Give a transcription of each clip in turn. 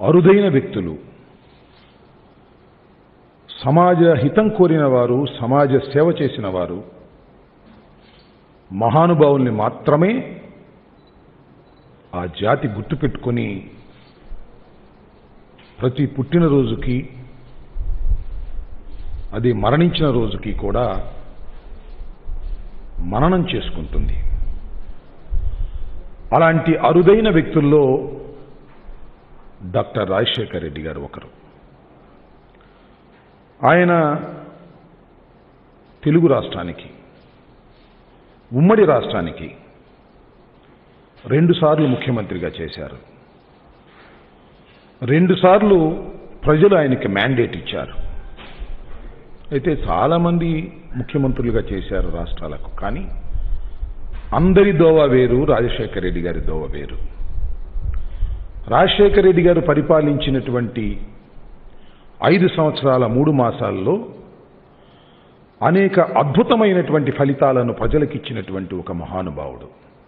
అరుదైన వ్యక్తులు సమాజ హితం కోరిన వారు సమాజ సేవ చేసిన వారు మహానుభావుల్ని మాత్రమే ఆ జాతి గుర్తుపెట్టుకొని ప్రతి పుట్టినరోజుకి అది మరణించిన రోజుకి కూడా మననం చేసుకుంటుంది అలాంటి అరుదైన వ్యక్తుల్లో డాక్టర్ రాజశేఖర్ రెడ్డి గారు ఒకరు ఆయన తెలుగు రాష్ట్రానికి ఉమ్మడి రాష్ట్రానికి రెండుసార్లు ముఖ్యమంత్రిగా చేశారు రెండుసార్లు ప్రజలు ఆయనకి మ్యాండేట్ ఇచ్చారు అయితే చాలామంది ముఖ్యమంత్రులుగా చేశారు రాష్ట్రాలకు కానీ అందరి దోవ వేరు రాజశేఖర రెడ్డి గారి దోవ వేరు రాజశేఖర రెడ్డి గారు పరిపాలించినటువంటి ఐదు సంవత్సరాల మూడు మాసాల్లో అనేక అద్భుతమైనటువంటి ఫలితాలను ప్రజలకిచ్చినటువంటి ఒక మహానుభావుడు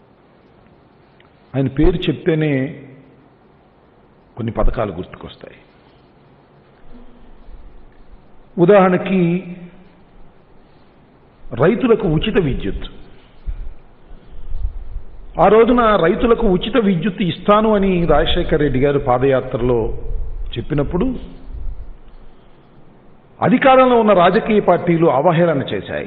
ఆయన పేరు చెప్తేనే కొన్ని పథకాలు గుర్తుకొస్తాయి ఉదాహరణకి రైతులకు ఉచిత విద్యుత్ ఆ రోజున రైతులకు ఉచిత విద్యుత్ ఇస్తాను అని రాజశేఖర్ రెడ్డి గారు పాదయాత్రలో చెప్పినప్పుడు అధికారంలో ఉన్న రాజకీయ పార్టీలు అవహేళన చేశాయి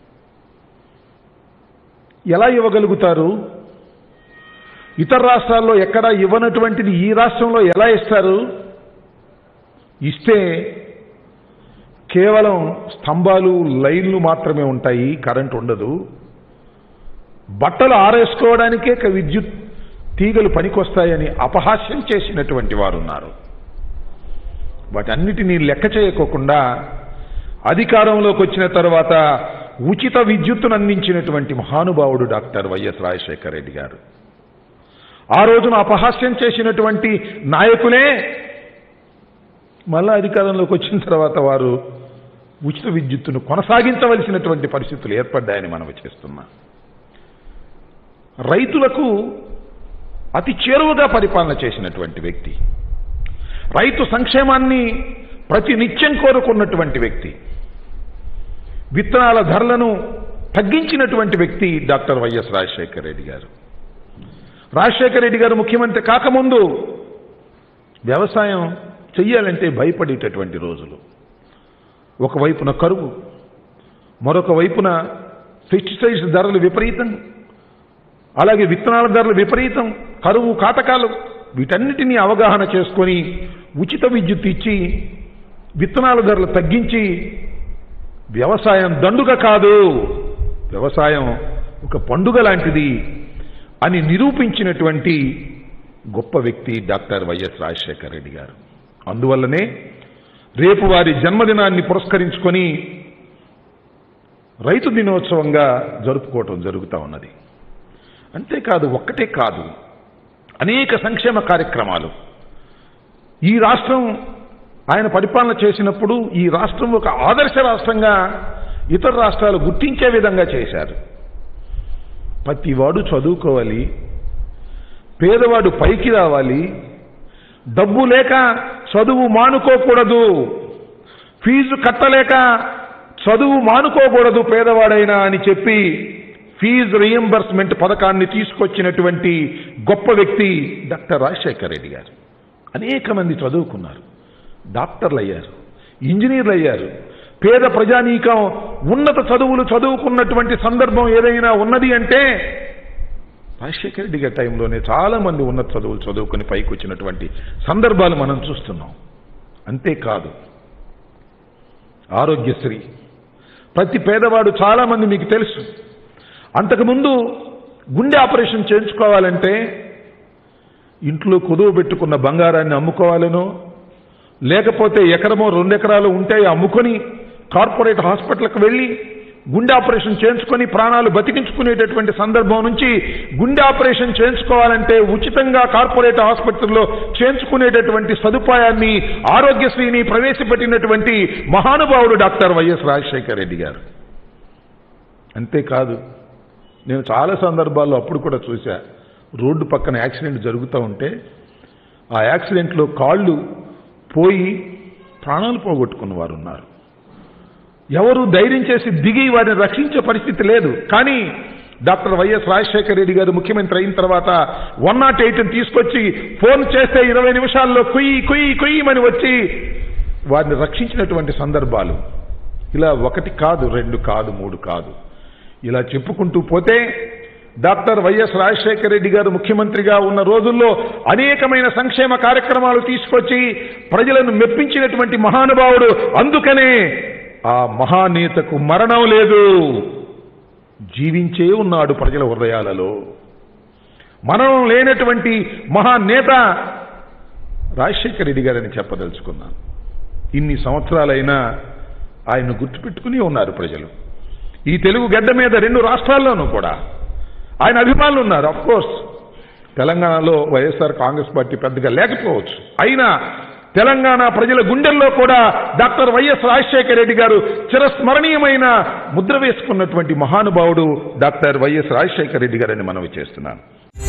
ఎలా ఇవ్వగలుగుతారు ఇతర రాష్ట్రాల్లో ఎక్కడా ఇవ్వనటువంటిది ఈ రాష్ట్రంలో ఎలా ఇస్తారు ఇస్తే కేవలం స్తంభాలు లైన్లు మాత్రమే ఉంటాయి కరెంట్ ఉండదు బట్టలు ఆరేసుకోవడానికే క- విద్యుత్ తీగలు పనికొస్తాయని అపహాస్యం చేసినటువంటి వారు ఉన్నారు వాటన్నిటినీ లెక్క చేయకోకుండా అధికారంలోకి వచ్చిన తర్వాత ఉచిత విద్యుత్తును అందించినటువంటి మహానుభావుడు డాక్టర్ వైఎస్ రాజశేఖర రెడ్డి గారు ఆ రోజున అపహాస్యం చేసినటువంటి నాయకులే మళ్ళా అధికారంలోకి వచ్చిన తర్వాత వారు ఉచిత విద్యుత్తును కొనసాగించవలసినటువంటి పరిస్థితులు ఏర్పడ్డాయని మనం చేస్తున్నాం రైతులకు అతి చేరువగా పరిపాలన చేసినటువంటి వ్యక్తి రైతు సంక్షేమాన్ని ప్రతి నిత్యం కోరుకున్నటువంటి వ్యక్తి విత్తనాల ధరలను తగ్గించినటువంటి వ్యక్తి డాక్టర్ వైఎస్ రాజశేఖర రెడ్డి గారు రాజశేఖర రెడ్డి గారు ముఖ్యమంత్రి కాకముందు వ్యవసాయం చెయ్యాలంటే భయపడేటటువంటి రోజులు ఒకవైపున కరువు మరొక వైపున పెస్టిసైడ్స్ ధరలు విపరీతం అలాగే విత్తనాల ధరలు విపరీతం కరువు కాటకాలు వీటన్నిటినీ అవగాహన చేసుకొని ఉచిత విద్యుత్ ఇచ్చి విత్తనాల ధరలు తగ్గించి వ్యవసాయం దండుగ కాదు వ్యవసాయం ఒక పండుగ లాంటిది అని నిరూపించినటువంటి గొప్ప వ్యక్తి డాక్టర్ వైఎస్ రాజశేఖర రెడ్డి గారు అందువల్లనే రేపు వారి జన్మదినాన్ని పురస్కరించుకొని రైతు దినోత్సవంగా జరుపుకోవటం జరుగుతూ ఉన్నది అంతేకాదు ఒక్కటే కాదు అనేక సంక్షేమ కార్యక్రమాలు ఈ రాష్ట్రం ఆయన పరిపాలన చేసినప్పుడు ఈ రాష్ట్రం ఒక ఆదర్శ రాష్ట్రంగా ఇతర రాష్ట్రాలు గుర్తించే విధంగా చేశారు ప్రతివాడు చదువుకోవాలి పేదవాడు పైకి రావాలి డబ్బు లేక చదువు మానుకోకూడదు ఫీజు కట్టలేక చదువు మానుకోకూడదు పేదవాడైనా అని చెప్పి ఫీజు రియంబర్స్మెంట్ పథకాన్ని తీసుకొచ్చినటువంటి గొప్ప వ్యక్తి డాక్టర్ రాజశేఖర్ రెడ్డి గారు అనేక మంది చదువుకున్నారు డాక్టర్లు అయ్యారు ఇంజనీర్లు అయ్యారు పేద ప్రజానీకం ఉన్నత చదువులు చదువుకున్నటువంటి సందర్భం ఏదైనా ఉన్నది అంటే రాజశేఖర రెడ్డి గారి టైంలోనే చాలా మంది ఉన్నత చదువులు చదువుకుని పైకి వచ్చినటువంటి సందర్భాలు మనం చూస్తున్నాం అంతేకాదు ఆరోగ్యశ్రీ ప్రతి పేదవాడు చాలా మంది మీకు తెలుసు అంతకుముందు గుండె ఆపరేషన్ చేయించుకోవాలంటే ఇంట్లో కొదువు పెట్టుకున్న బంగారాన్ని అమ్ముకోవాలనో లేకపోతే ఎకరమో రెండు ఎకరాలు ఉంటే అమ్ముకొని కార్పొరేట్ హాస్పిటల్కి వెళ్ళి గుండె ఆపరేషన్ చేయించుకొని ప్రాణాలు బతికించుకునేటటువంటి సందర్భం నుంచి గుండె ఆపరేషన్ చేయించుకోవాలంటే ఉచితంగా కార్పొరేట్ హాస్పిటల్లో చేయించుకునేటటువంటి సదుపాయాన్ని ఆరోగ్యశ్రీని ప్రవేశపెట్టినటువంటి మహానుభావుడు డాక్టర్ వైఎస్ రాజశేఖర రెడ్డి గారు అంతేకాదు నేను చాలా సందర్భాల్లో అప్పుడు కూడా చూశా రోడ్డు పక్కన యాక్సిడెంట్ జరుగుతూ ఉంటే ఆ యాక్సిడెంట్లో కాళ్ళు పోయి ప్రాణాలు పోగొట్టుకున్న వారు ఉన్నారు ఎవరు ధైర్యం చేసి దిగి వారిని రక్షించే పరిస్థితి లేదు కానీ డాక్టర్ వైఎస్ రాజశేఖర రెడ్డి గారు ముఖ్యమంత్రి అయిన తర్వాత వన్ నాట్ ఎయిట్ని తీసుకొచ్చి ఫోన్ చేస్తే ఇరవై నిమిషాల్లో కుయ్యి కుయ్యి కుయ్యమని వచ్చి వారిని రక్షించినటువంటి సందర్భాలు ఇలా ఒకటి కాదు రెండు కాదు మూడు కాదు ఇలా చెప్పుకుంటూ పోతే డాక్టర్ వైఎస్ రాజశేఖర రెడ్డి గారు ముఖ్యమంత్రిగా ఉన్న రోజుల్లో అనేకమైన సంక్షేమ కార్యక్రమాలు తీసుకొచ్చి ప్రజలను మెప్పించినటువంటి మహానుభావుడు అందుకనే ఆ మహానేతకు మరణం లేదు జీవించే ఉన్నాడు ప్రజల హృదయాలలో మరణం లేనటువంటి మహానేత రాజశేఖర రెడ్డి గారని చెప్పదలుచుకున్నాను ఇన్ని సంవత్సరాలైనా ఆయన గుర్తుపెట్టుకుని ఉన్నారు ప్రజలు ఈ తెలుగు గడ్డ మీద రెండు రాష్ట్రాల్లోనూ కూడా ఆయన అభిమానులు ఉన్నారు అఫ్ కోర్స్ తెలంగాణలో వైఎస్ఆర్ కాంగ్రెస్ పార్టీ పెద్దగా లేకపోవచ్చు అయినా తెలంగాణ ప్రజల గుండెల్లో కూడా డాక్టర్ వైఎస్ రాజశేఖర రెడ్డి గారు చిరస్మరణీయమైన ముద్ర వేసుకున్నటువంటి మహానుభావుడు డాక్టర్ వైఎస్ రాజశేఖర రెడ్డి గారని మనవి చేస్తున్నాను